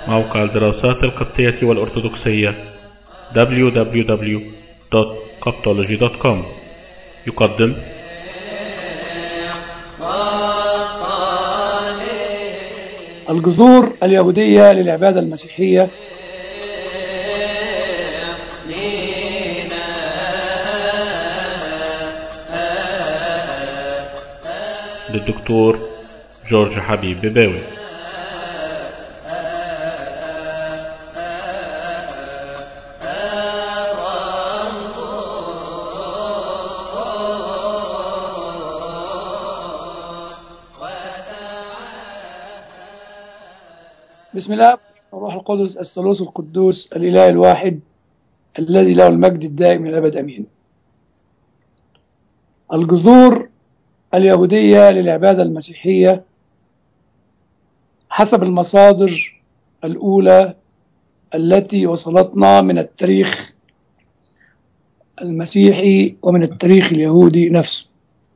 موقع الدراسات القبطية والأرثوذكسية www.coptology.com يقدم الجذور اليهودية للعبادة المسيحية للدكتور جورج حبيب بباوي بسم الله الروح القدس الثالوث القدوس الإله الواحد الذي له المجد الدائم إلى الأبد أمين الجذور اليهودية للعبادة المسيحية حسب المصادر الأولى التي وصلتنا من التاريخ المسيحي ومن التاريخ اليهودي نفسه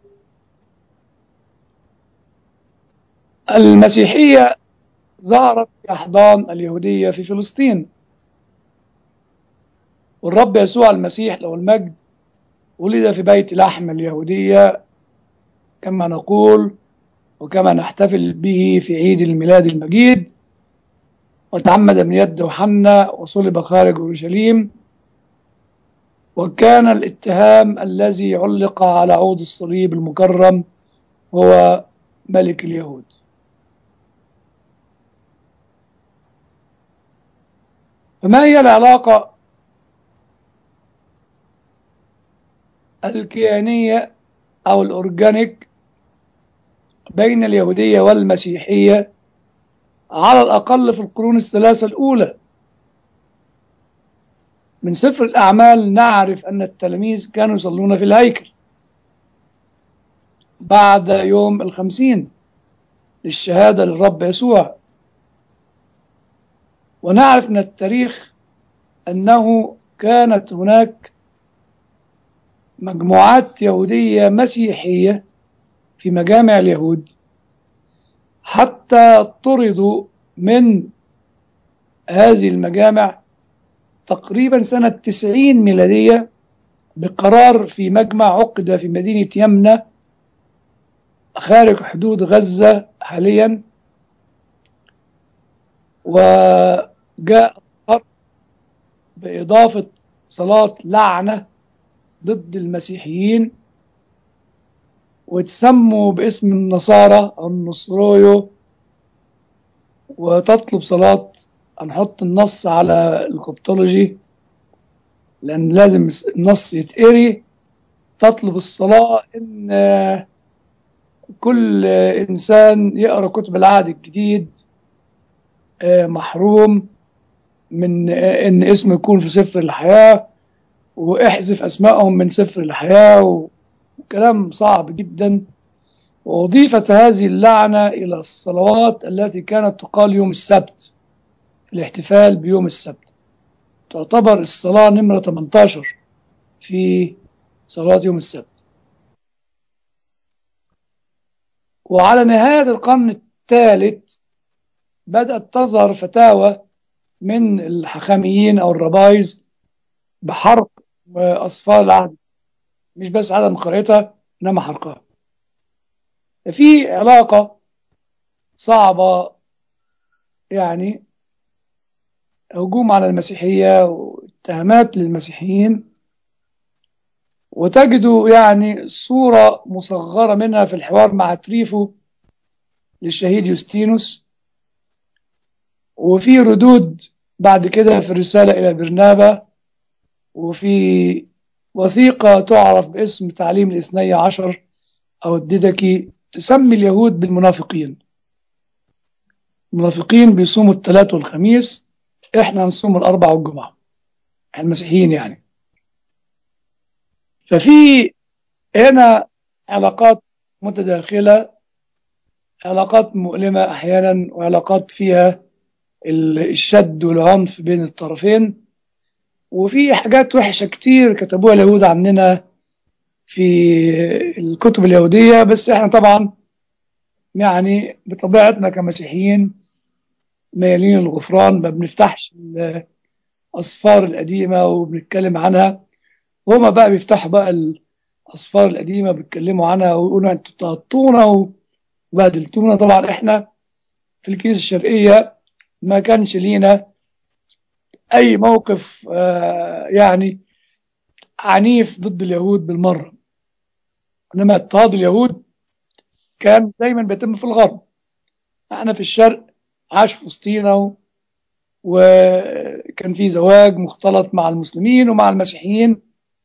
المسيحية ظهرت في أحضان اليهودية في فلسطين والرب يسوع المسيح له المجد ولد في بيت لحم اليهودية كما نقول وكما نحتفل به في عيد الميلاد المجيد وتعمد من يد يوحنا وصلب خارج اورشليم وكان الاتهام الذي علق على عود الصليب المكرم هو ملك اليهود فما هي العلاقة الكيانية أو الأورجانيك بين اليهودية والمسيحية على الأقل في القرون الثلاثة الأولى من سفر الأعمال نعرف أن التلاميذ كانوا يصلون في الهيكل بعد يوم الخمسين للشهادة للرب يسوع ونعرف من التاريخ أنه كانت هناك مجموعات يهودية مسيحية في مجامع اليهود حتى طردوا من هذه المجامع تقريبا سنة 90 ميلادية بقرار في مجمع عقد في مدينة يمنى خارج حدود غزة حاليا وجاء بإضافة صلاة لعنة ضد المسيحيين وتسموا باسم النصارى أو النصرويو وتطلب صلاة هنحط النص على الكوبتولوجي لأن لازم النص يتقري تطلب الصلاة إن كل إنسان يقرأ كتب العهد الجديد محروم من إن اسمه يكون في سفر الحياة واحذف أسمائهم من سفر الحياة وكلام صعب جدا وأضيفت هذه اللعنة إلى الصلوات التي كانت تقال يوم السبت الاحتفال بيوم السبت تعتبر الصلاة نمرة 18 في صلاة يوم السبت وعلى نهاية القرن الثالث بدأت تظهر فتاوى من الحخاميين أو الربايز بحرق أصفار العهد مش بس عدم قراءتها إنما حرقها في علاقة صعبة يعني هجوم على المسيحية واتهامات للمسيحيين وتجدوا يعني صورة مصغرة منها في الحوار مع تريفو للشهيد يوستينوس وفي ردود بعد كده في الرسالة إلى برنابا وفي وثيقة تعرف باسم تعليم الاثني عشر أو الديدكي تسمي اليهود بالمنافقين المنافقين بيصوموا الثلاث والخميس احنا نصوم الأربع والجمعة احنا المسيحيين يعني ففي هنا علاقات متداخلة علاقات مؤلمة أحيانا وعلاقات فيها الشد والعنف بين الطرفين وفي حاجات وحشة كتير كتبوها اليهود عننا في الكتب اليهودية بس احنا طبعا يعني بطبيعتنا كمسيحيين ميالين الغفران ما بنفتحش الأصفار القديمة وبنتكلم عنها وهما بقى بيفتحوا بقى الأصفار القديمة بيتكلموا عنها ويقولوا أنتوا تغطونا وبهدلتونا طبعا إحنا في الكنيسة الشرقية ما كانش لينا أي موقف آه يعني عنيف ضد اليهود بالمرة إنما اضطهاد اليهود كان دايما بيتم في الغرب احنا في الشرق عاش في وسطينا وكان في زواج مختلط مع المسلمين ومع المسيحيين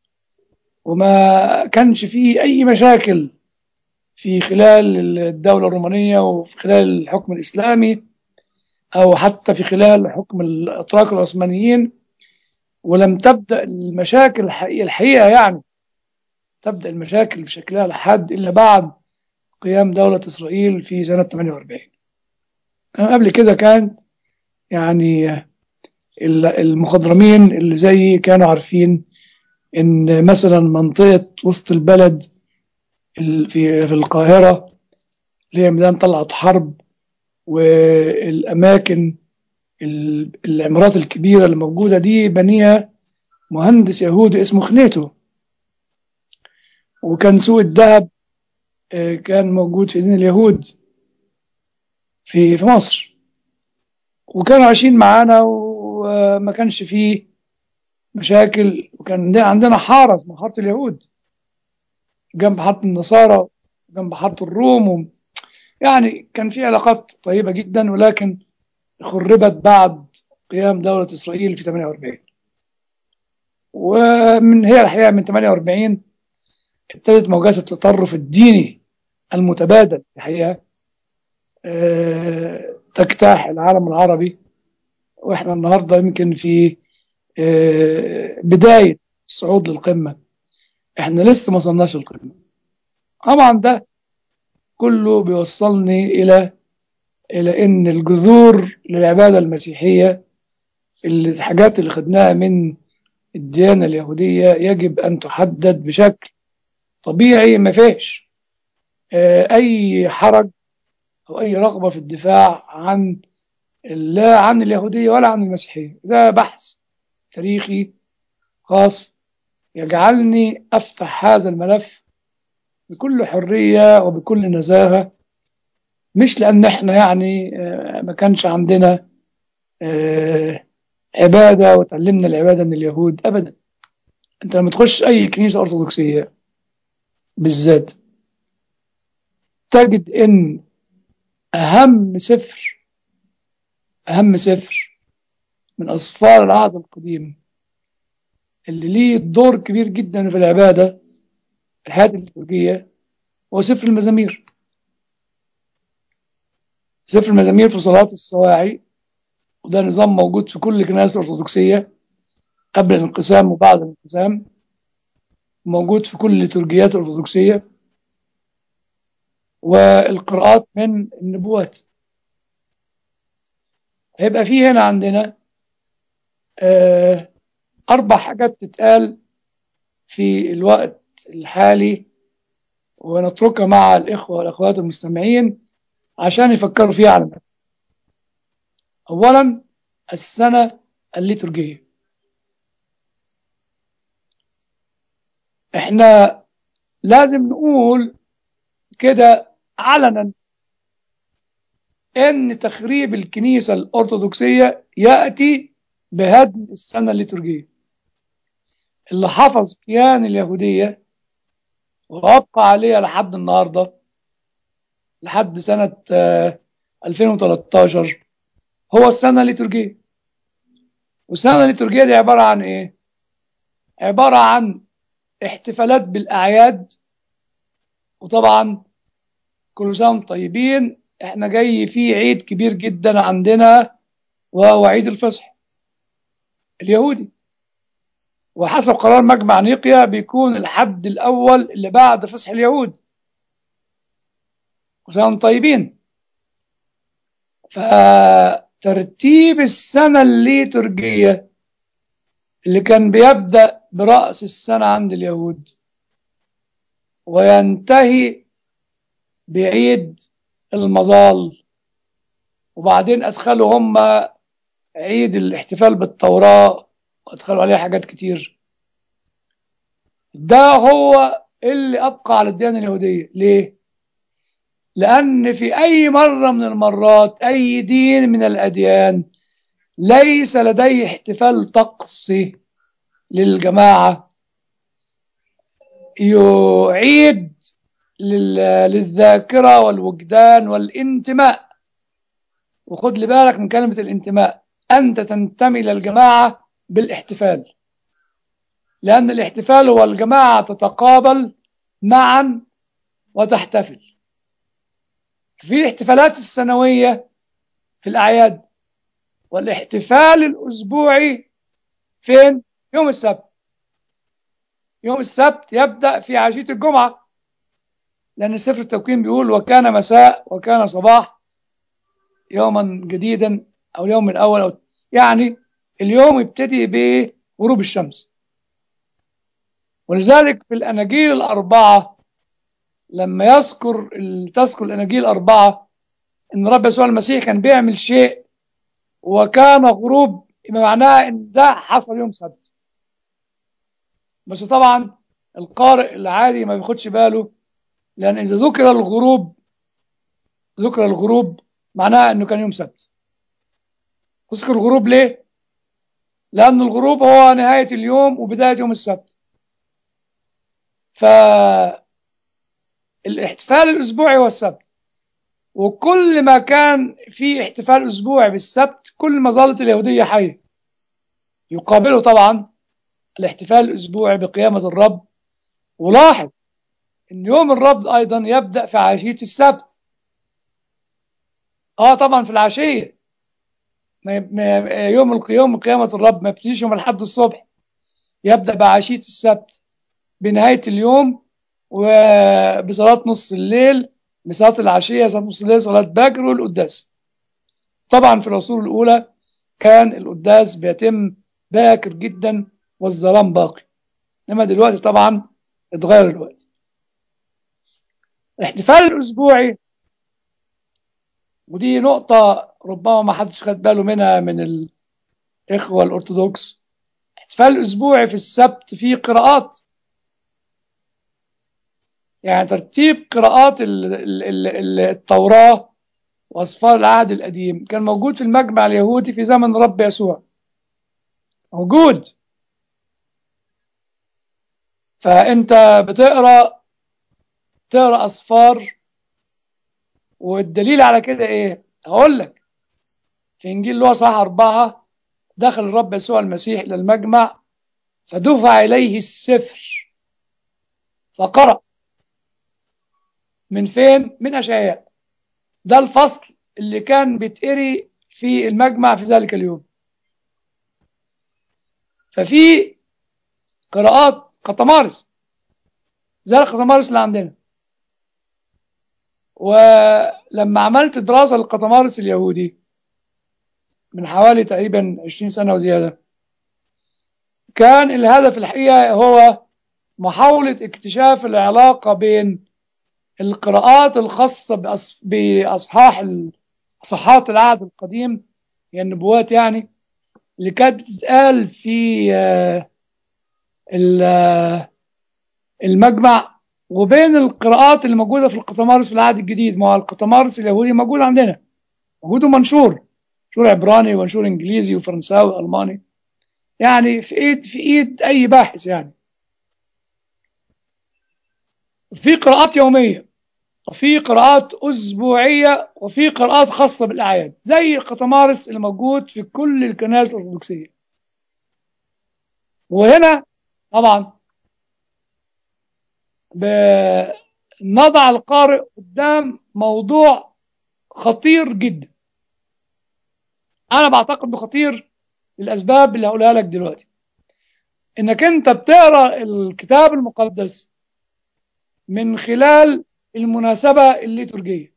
وما كانش فيه أي مشاكل في خلال الدولة الرومانية وفي خلال الحكم الإسلامي أو حتى في خلال حكم الأتراك العثمانيين ولم تبدأ المشاكل الحقيقة, الحقيقة يعني تبدأ المشاكل بشكلها لحد إلا بعد قيام دولة إسرائيل في سنة 48 قبل كده كانت يعني المخضرمين اللي زيي كانوا عارفين ان مثلا منطقة وسط البلد في في القاهرة اللي هي ميدان طلعت حرب والأماكن العمارات الكبيرة اللي موجودة دي بنيها مهندس يهودي اسمه خنيتو وكان سوق الذهب كان موجود في دين اليهود في في مصر وكانوا عايشين معانا وما كانش فيه مشاكل وكان عندنا حارة اسمها حارة اليهود جنب حارة النصارى جنب حارة الروم و... يعني كان في علاقات طيبة جدا ولكن خربت بعد قيام دولة إسرائيل في 48 ومن هي الحقيقة من 48 ابتدت موجات التطرف الديني المتبادل الحقيقة أه تجتاح العالم العربي واحنا النهارده يمكن في أه بداية الصعود للقمة احنا لسه ما وصلناش للقمة طبعا ده كله بيوصلني إلى إلى إن الجذور للعبادة المسيحية الحاجات اللي خدناها من الديانة اليهودية يجب أن تحدد بشكل طبيعي ما فيش أي حرج أو أي رغبة في الدفاع عن لا عن اليهودية ولا عن المسيحية ده بحث تاريخي خاص يجعلني أفتح هذا الملف بكل حرية وبكل نزاهة مش لأن احنا يعني ما كانش عندنا عبادة وتعلمنا العبادة من اليهود أبدا أنت لما تخش أي كنيسة أرثوذكسية بالذات تجد إن أهم سفر أهم سفر من أسفار العهد القديم اللي ليه دور كبير جدا في العبادة الحياة الليتورجية هو سفر المزامير سفر المزامير في صلاة السواعي وده نظام موجود في كل كنائس الأرثوذكسية قبل الانقسام وبعد الانقسام موجود في كل الليتورجيات الأرثوذكسية والقراءات من النبوات هيبقى في هنا عندنا آه أربع حاجات تتقال في الوقت الحالي ونتركها مع الإخوة والأخوات المستمعين عشان يفكروا فيها على المدى. أولا السنة الليتورجية احنا لازم نقول كده علنا ان تخريب الكنيسة الأرثوذكسية يأتي بهدم السنة الليتورجية اللي حفظ كيان اليهودية وأبقى عليها لحد النهاردة لحد سنة 2013 هو السنة الليتورجية والسنة الليتورجية دي عبارة عن إيه؟ عبارة عن احتفالات بالأعياد وطبعا كل سنة طيبين احنا جاي في عيد كبير جدا عندنا وهو عيد الفصح اليهودي وحسب قرار مجمع نيقيا بيكون الحد الأول اللي بعد فصح اليهود وسنة طيبين فترتيب السنة الليتورجية اللي كان بيبدأ برأس السنة عند اليهود وينتهي بعيد المظال وبعدين أدخلوا هم عيد الاحتفال بالتوراة وأدخلوا عليه حاجات كتير ده هو اللي أبقى على الديانة اليهودية ليه؟ لأن في أي مرة من المرات أي دين من الأديان ليس لديه احتفال طقسي للجماعة يعيد للذاكرة والوجدان والانتماء وخد لي بالك من كلمة الانتماء أنت تنتمي للجماعة بالاحتفال لأن الاحتفال هو الجماعة تتقابل معا وتحتفل في الاحتفالات السنوية في الأعياد والاحتفال الأسبوعي فين؟ يوم السبت يوم السبت يبدأ في عشية الجمعة لأن سفر التكوين بيقول وكان مساء وكان صباح يوما جديدا أو اليوم الأول أو يعني اليوم يبتدي بغروب الشمس ولذلك في الأناجيل الأربعة لما يذكر تذكر الأناجيل الأربعة إن رب يسوع المسيح كان بيعمل شيء وكان غروب معناه إن ده حصل يوم سبت بس طبعا القارئ العادي ما بياخدش باله لأن إذا ذكر الغروب ذكر الغروب معناه إنه كان يوم سبت تذكر الغروب ليه؟ لأن الغروب هو نهاية اليوم وبداية يوم السبت فالاحتفال الأسبوعي هو السبت وكل ما كان في احتفال أسبوعي بالسبت كل ما ظلت اليهودية حية يقابله طبعا الاحتفال الأسبوعي بقيامة الرب ولاحظ ان يوم الرب ايضا يبدا في عشيه السبت اه طبعا في العشيه ما يوم القيام قيامه الرب ما يبتديش يوم الاحد الصبح يبدا بعشيه السبت بنهايه اليوم وبصلاه نص الليل بصلاه العشيه صلاه نص الليل صلاه باكر والقداس طبعا في العصور الاولى كان القداس بيتم باكر جدا والظلام باقي انما دلوقتي طبعا اتغير الوقت الاحتفال الأسبوعي ودي نقطة ربما ما حدش خد باله منها من الإخوة الأرثوذكس الاحتفال الأسبوعي في السبت فيه قراءات يعني ترتيب قراءات التوراة وأسفار العهد القديم كان موجود في المجمع اليهودي في زمن رب يسوع موجود فأنت بتقرأ تقرا اصفار والدليل على كده ايه هقول لك في انجيل لوقا صح أربعة دخل الرب يسوع المسيح الى المجمع فدفع اليه السفر فقرأ من فين من اشعياء ده الفصل اللي كان بيتقري في المجمع في ذلك اليوم ففي قراءات قطمارس زي القطمارس اللي عندنا ولما عملت دراسة للقطمارس اليهودي من حوالي تقريبا 20 سنة وزيادة كان الهدف الحقيقة هو محاولة اكتشاف العلاقة بين القراءات الخاصة بأصحاح صحات العهد القديم هي النبوات يعني اللي كانت بتتقال في المجمع وبين القراءات اللي موجوده في القطمارس في العهد الجديد ما هو القطمارس اليهودي موجود عندنا موجود ومنشور منشور عبراني ومنشور انجليزي وفرنساوي والماني يعني في ايد في ايد اي باحث يعني في قراءات يوميه وفي قراءات اسبوعيه وفي قراءات خاصه بالاعياد زي القطمارس اللي موجود في كل الكنائس الارثوذكسيه وهنا طبعا بنضع القارئ قدام موضوع خطير جدا انا بعتقد انه خطير للاسباب اللي هقولها لك دلوقتي انك انت بتقرا الكتاب المقدس من خلال المناسبه الليتورجيه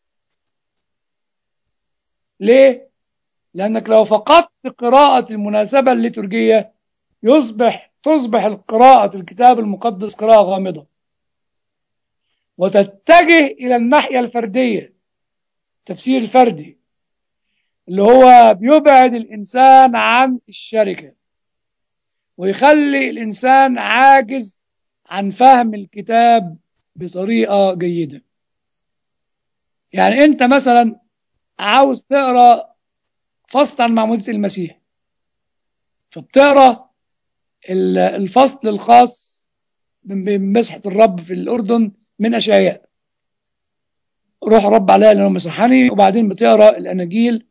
ليه لانك لو فقدت قراءه المناسبه الليتورجيه يصبح تصبح القراءه الكتاب المقدس قراءه غامضه وتتجه إلى الناحية الفردية التفسير الفردي اللي هو بيبعد الإنسان عن الشركة ويخلي الإنسان عاجز عن فهم الكتاب بطريقة جيدة يعني أنت مثلا عاوز تقرأ فصل عن معمودية المسيح فبتقرأ الفصل الخاص بمسحة الرب في الأردن من أشعياء روح رب عليها لأنه مسحني وبعدين بتقرأ الأناجيل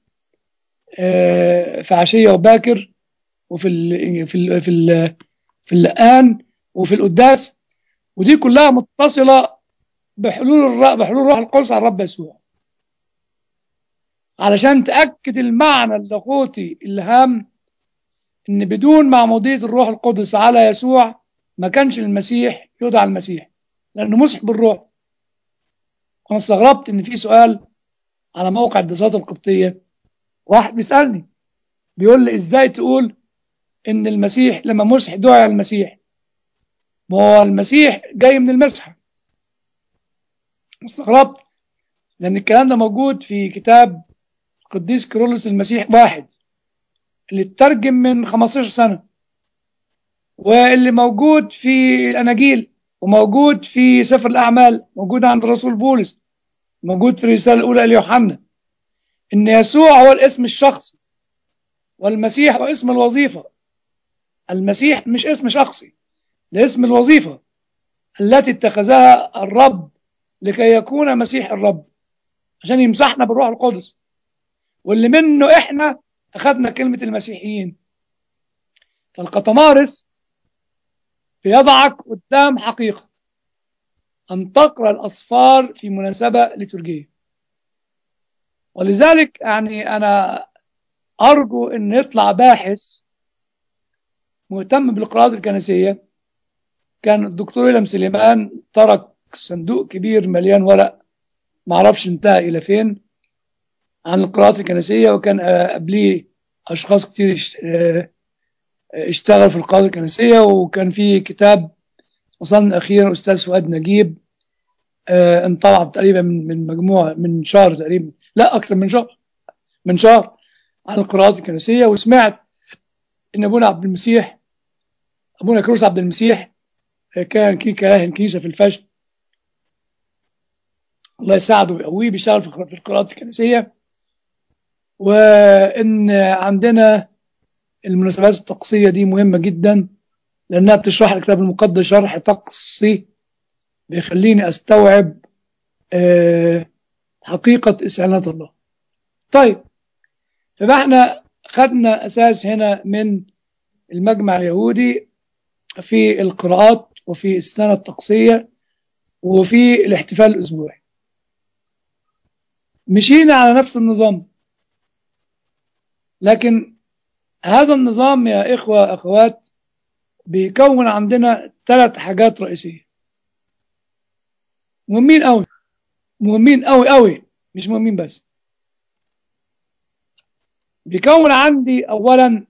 في عشية وباكر وفي ال في ال في ال في اللقان وفي القداس ودي كلها متصلة بحلول الر... بحلول روح القدس على الرب يسوع علشان تأكد المعنى اللاهوتي الهام ان بدون معمودية الروح القدس على يسوع ما كانش المسيح يدعى المسيح لانه مسح بالروح انا استغربت ان في سؤال على موقع الدراسات القبطية واحد بيسألني بيقول لي ازاي تقول ان المسيح لما مسح دعي المسيح ما هو المسيح جاي من المسحة استغربت لان الكلام ده موجود في كتاب القديس كيرلس المسيح واحد اللي اترجم من 15 سنة واللي موجود في الأناجيل وموجود في سفر الأعمال موجود عند الرسول بولس موجود في الرسالة الأولى ليوحنا إن يسوع هو الاسم الشخصي والمسيح هو اسم الوظيفة المسيح مش اسم شخصي ده اسم الوظيفة التي اتخذها الرب لكي يكون مسيح الرب عشان يمسحنا بالروح القدس واللي منه احنا اخذنا كلمة المسيحيين فالقطمارس بيضعك قدام حقيقة أن تقرأ الأصفار في مناسبة لترجية ولذلك يعني أنا أرجو أن يطلع باحث مهتم بالقراءات الكنسية كان الدكتور إلهام سليمان ترك صندوق كبير مليان ورق معرفش انتهى إلى فين عن القراءات الكنسية وكان قبليه أشخاص كتير اشتغل في القراءات الكنسية وكان في كتاب وصلنا أخيرا أستاذ فؤاد نجيب انطلع تقريبا من من مجموعة من شهر تقريبا لا أكثر من شهر من شهر عن القراءات الكنسية وسمعت إن أبونا عبد المسيح أبونا كروس عبد المسيح كان كاهن كنيسة في الفجر الله يساعده ويقويه بيشتغل في القراءات الكنسية وإن عندنا المناسبات الطقسية دي مهمة جدا لأنها بتشرح الكتاب المقدس شرح طقسي بيخليني أستوعب حقيقة إسعانات الله طيب فبقى احنا خدنا أساس هنا من المجمع اليهودي في القراءات وفي السنة الطقسية وفي الاحتفال الأسبوعي مشينا على نفس النظام لكن هذا النظام يا إخوة أخوات بيكون عندنا ثلاث حاجات رئيسية مهمين قوي مهمين قوي قوي مش مهمين بس بيكون عندي أولا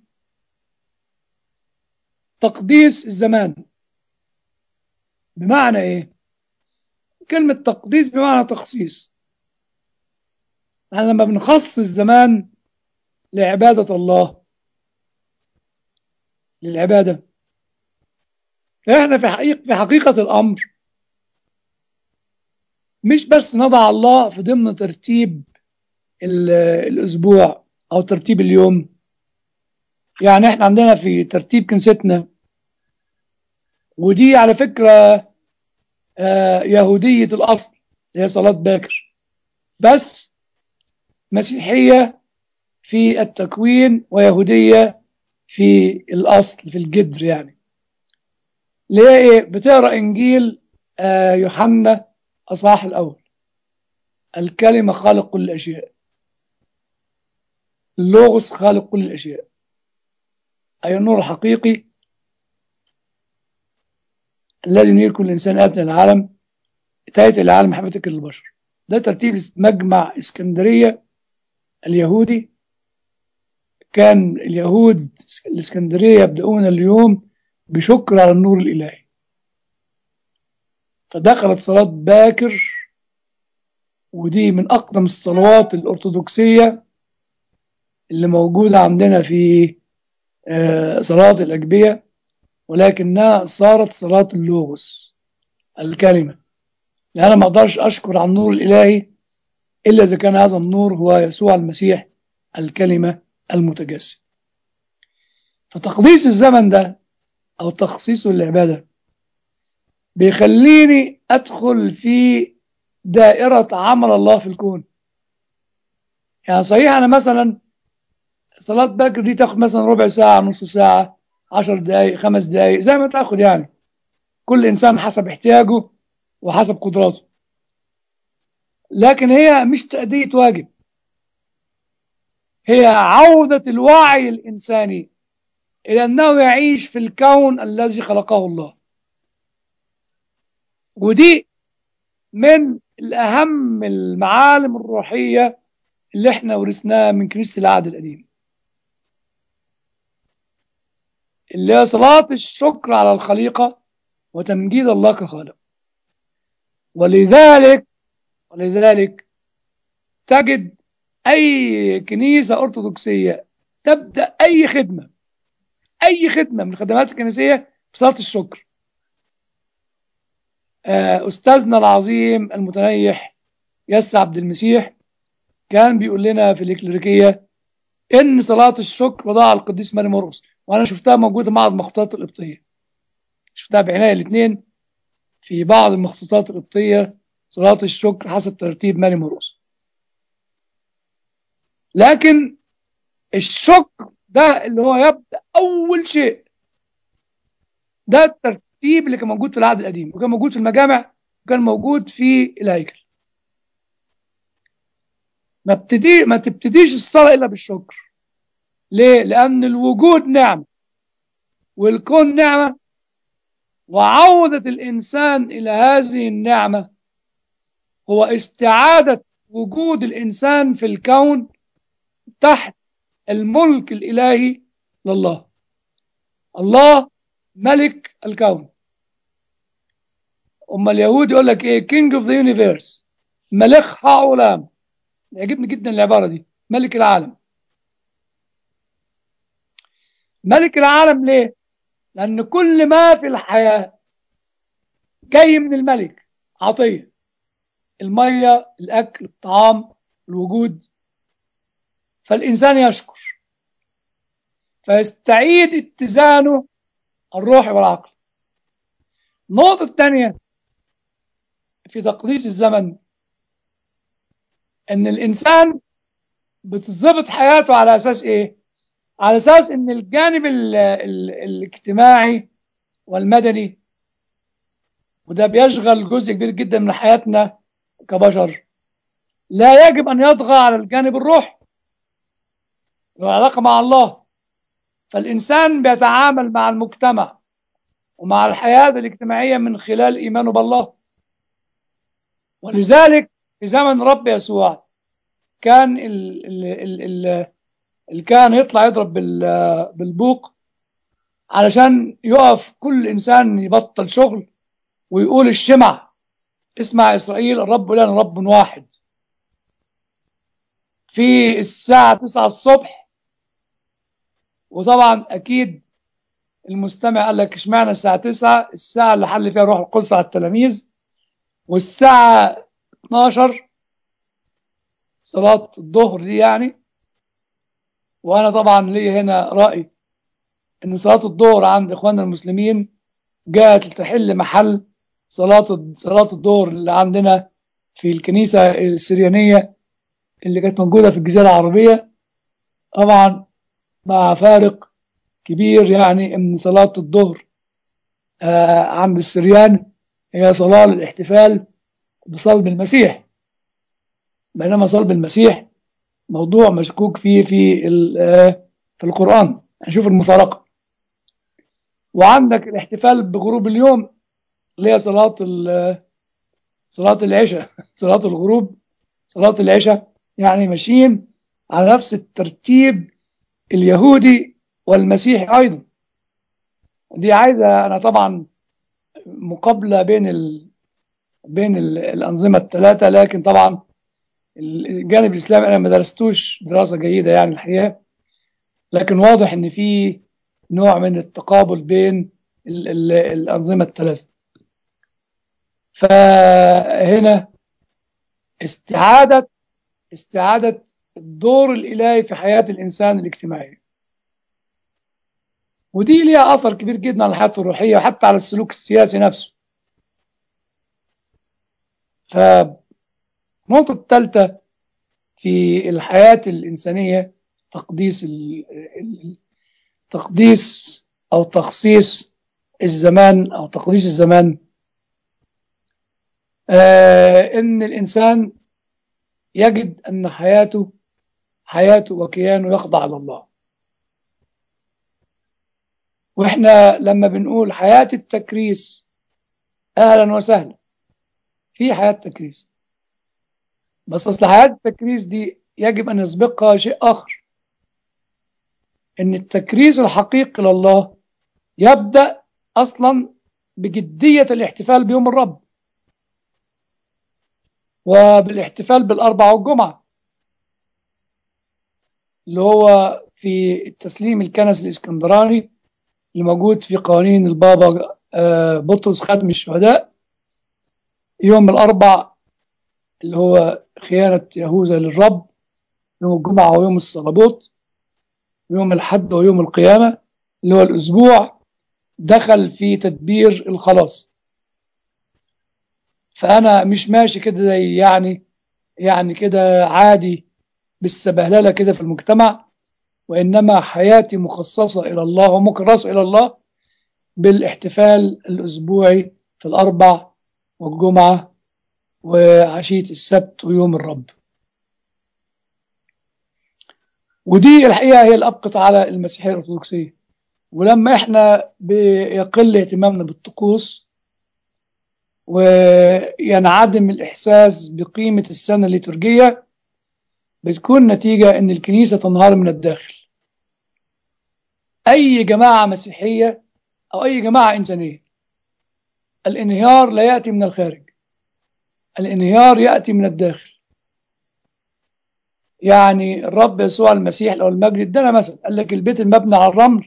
تقديس الزمان بمعنى إيه كلمة تقديس بمعنى تخصيص يعني لما بنخصص الزمان لعبادة الله للعبادة فإحنا في حقيقة, في حقيقة الأمر مش بس نضع الله في ضمن ترتيب الأسبوع أو ترتيب اليوم يعني إحنا عندنا في ترتيب كنيستنا ودي على فكرة يهودية الأصل هي صلاة باكر بس مسيحية في التكوين ويهودية في الأصل في الجدر يعني ليه بتقرأ إنجيل يوحنا أصحاح الأول الكلمة خالق كل الأشياء اللوغوس خالق كل الأشياء أي النور الحقيقي الذي ينير كل إنسان آتنا العالم تأتي العالم محبتك للبشر ده ترتيب مجمع اسكندرية اليهودي كان اليهود الاسكندرية يبدأون اليوم بشكر على النور الإلهي فدخلت صلاة باكر ودي من أقدم الصلوات الأرثوذكسية اللي موجودة عندنا في آه، صلاة الأجبية ولكنها صارت صلاة اللوغوس الكلمة لأن أنا ما أقدرش أشكر على النور الإلهي إلا إذا كان هذا النور هو يسوع المسيح الكلمة المتجسد فتقديس الزمن ده أو تخصيصه للعبادة بيخليني أدخل في دائرة عمل الله في الكون يعني صحيح أنا مثلا صلاة بكر دي تاخد مثلا ربع ساعة نص ساعة عشر دقايق خمس دقايق زي ما تاخد يعني كل إنسان حسب احتياجه وحسب قدراته لكن هي مش تأدية واجب هي عودة الوعي الإنساني إلى أنه يعيش في الكون الذي خلقه الله ودي من الأهم المعالم الروحية اللي احنا ورثناها من كنيسة العهد القديم اللي هي صلاة الشكر على الخليقة وتمجيد الله كخالق ولذلك ولذلك تجد أي كنيسة أرثوذكسية تبدأ أي خدمة أي خدمة من الخدمات الكنسية بصلاة الشكر آه، أستاذنا العظيم المتنيح يس عبد المسيح كان بيقول لنا في الإكليريكية إن صلاة الشكر وضعها القديس ماري مرقس وأنا شفتها موجودة مع المخطوطات القبطية شفتها بعناية الاثنين في بعض المخطوطات القبطية صلاة الشكر حسب ترتيب ماري مرقس لكن الشكر ده اللي هو يبدأ أول شيء ده الترتيب اللي كان موجود في العهد القديم وكان موجود في المجامع وكان موجود في الهيكل ما ابتدي ما تبتديش الصلاة إلا بالشكر ليه؟ لأن الوجود نعمة والكون نعمة وعودة الإنسان إلى هذه النعمة هو استعادة وجود الإنسان في الكون تحت الملك الإلهي لله الله ملك الكون أما اليهود يقول لك إيه King of the universe ملك علام يعجبني جدا العبارة دي ملك العالم ملك العالم ليه؟ لأن كل ما في الحياة جاي من الملك عطية المية الأكل الطعام الوجود فالإنسان يشكر فيستعيد اتزانه الروحي والعقل النقطة الثانية في تقديس الزمن ان الانسان بتظبط حياته على اساس ايه على اساس ان الجانب ال ال الاجتماعي والمدني وده بيشغل جزء كبير جدا من حياتنا كبشر لا يجب ان يطغى على الجانب الروحي والعلاقه مع الله فالانسان بيتعامل مع المجتمع ومع الحياه الاجتماعيه من خلال ايمانه بالله ولذلك في زمن رب يسوع كان ال ال ال ال ال كان يطلع يضرب بالبوق علشان يقف كل انسان يبطل شغل ويقول الشمع اسمع اسرائيل الرب لنا رب واحد في الساعة 9 الصبح وطبعا اكيد المستمع قال لك اشمعنى الساعة 9 الساعة اللي حل فيها روح القدس على التلاميذ والساعة 12 صلاة الظهر دي يعني وأنا طبعا لي هنا رأي إن صلاة الظهر عند إخواننا المسلمين جاءت لتحل محل صلاة صلاة الظهر اللي عندنا في الكنيسة السريانية اللي كانت موجودة في الجزيرة العربية طبعا مع فارق كبير يعني إن صلاة الظهر آه عند السريان هي صلاة للاحتفال بصلب المسيح بينما صلب المسيح موضوع مشكوك فيه في في القرآن هنشوف المفارقة وعندك الاحتفال بغروب اليوم اللي هي صلاة صلاة العشاء صلاة الغروب صلاة العشاء يعني ماشيين على نفس الترتيب اليهودي والمسيحي أيضا دي عايزة أنا طبعا مقابلة بين ال... بين الأنظمة الثلاثة لكن طبعا الجانب الإسلامي أنا ما درستوش دراسة جيدة يعني الحقيقة لكن واضح ان في نوع من التقابل بين ال ال الانظمه الثلاثه فهنا استعاده استعاده الدور الالهي في حياه الانسان الاجتماعيه ودي ليها اثر كبير جدا على الحياه الروحيه وحتى على السلوك السياسي نفسه فالنقطه الثالثه في الحياه الانسانيه تقديس تقديس او تخصيص الزمان او تقديس الزمان آه ان الانسان يجد ان حياته حياته وكيانه يخضع لله واحنا لما بنقول حياة التكريس اهلا وسهلا في حياة تكريس بس اصل حياة التكريس دي يجب ان يسبقها شيء اخر ان التكريس الحقيقي لله يبدأ اصلا بجدية الاحتفال بيوم الرب وبالاحتفال بالاربع والجمعة اللي هو في التسليم الكنسي الاسكندراني اللي موجود في قوانين البابا بطرس خاتم الشهداء يوم الأربع اللي هو خيانة يهوذا للرب يوم الجمعة ويوم الصلبوت يوم الحد ويوم القيامة اللي هو الأسبوع دخل في تدبير الخلاص فأنا مش ماشي كده زي يعني يعني كده عادي بالسبهللة كده في المجتمع وإنما حياتي مخصصة إلى الله ومكرسة إلى الله بالاحتفال الأسبوعي في الأربع والجمعة وعشية السبت ويوم الرب ودي الحقيقة هي الأبقط على المسيحية الأرثوذكسية ولما إحنا بيقل اهتمامنا بالطقوس وينعدم الإحساس بقيمة السنة الليتورجية بتكون نتيجة إن الكنيسة تنهار من الداخل أي جماعة مسيحية أو أي جماعة إنسانية الانهيار لا يأتي من الخارج الانهيار يأتي من الداخل يعني الرب يسوع المسيح لو المجد ادانا مثلا قال لك البيت المبني على الرمل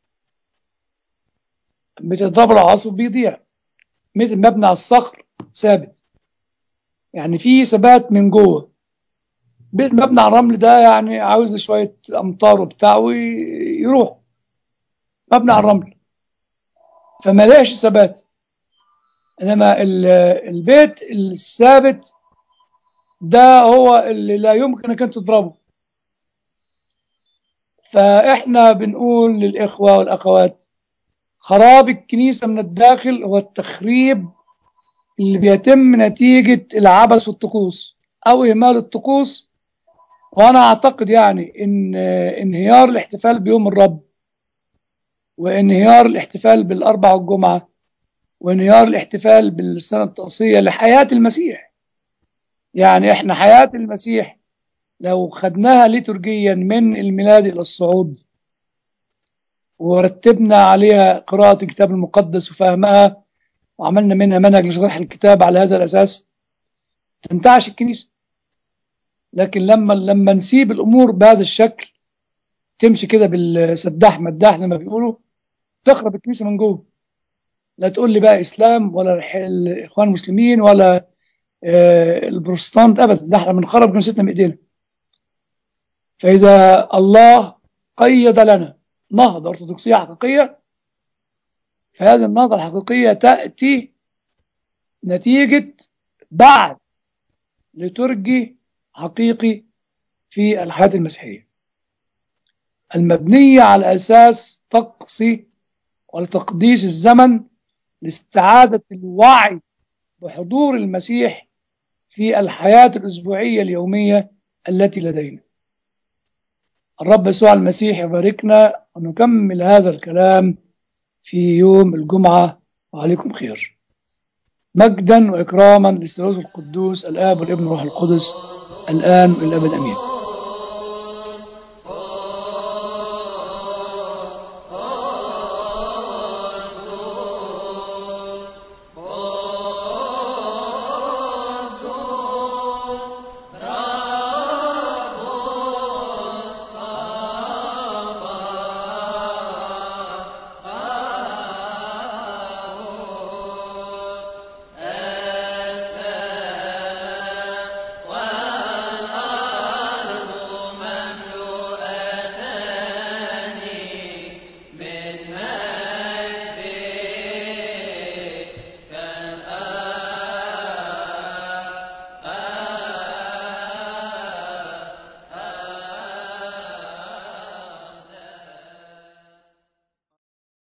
بتضرب العاصف بيضيع البيت المبني على الصخر ثابت يعني في ثبات من جوه بيت مبني على الرمل ده يعني عاوز شوية أمطار وبتاع ويروح مبني على الرمل فما لهش ثبات إنما البيت الثابت ده هو اللي لا يمكن انك انت تضربه فاحنا بنقول للاخوه والاخوات خراب الكنيسه من الداخل هو التخريب اللي بيتم نتيجه العبث في الطقوس او اهمال الطقوس وانا اعتقد يعني ان انهيار الاحتفال بيوم الرب وانهيار الاحتفال بالاربع والجمعه وانهيار الاحتفال بالسنه التقصيه لحياه المسيح يعني احنا حياة المسيح لو خدناها ليتورجيا من الميلاد إلى الصعود ورتبنا عليها قراءة الكتاب المقدس وفهمها وعملنا منها منهج لشرح الكتاب على هذا الأساس تنتعش الكنيسة لكن لما لما نسيب الأمور بهذا الشكل تمشي كده بالسداح مداح زي ما بيقولوا تخرب الكنيسة من جوه لا تقول لي بقى إسلام ولا الإخوان المسلمين ولا البروتستانت ابدا ده احنا بنخرب كنيستنا بايدينا فاذا الله قيد لنا نهضه ارثوذكسيه حقيقيه فهذه النهضه الحقيقيه تاتي نتيجه بعد لترجي حقيقي في الحياه المسيحيه المبنيه على اساس طقسي ولتقديس الزمن لاستعاده الوعي بحضور المسيح في الحياة الأسبوعية اليومية التي لدينا الرب يسوع المسيح يباركنا ونكمل هذا الكلام في يوم الجمعة وعليكم خير مجدا وإكراما للثالوث القدوس الآب والابن والروح القدس الآن والأبد أمين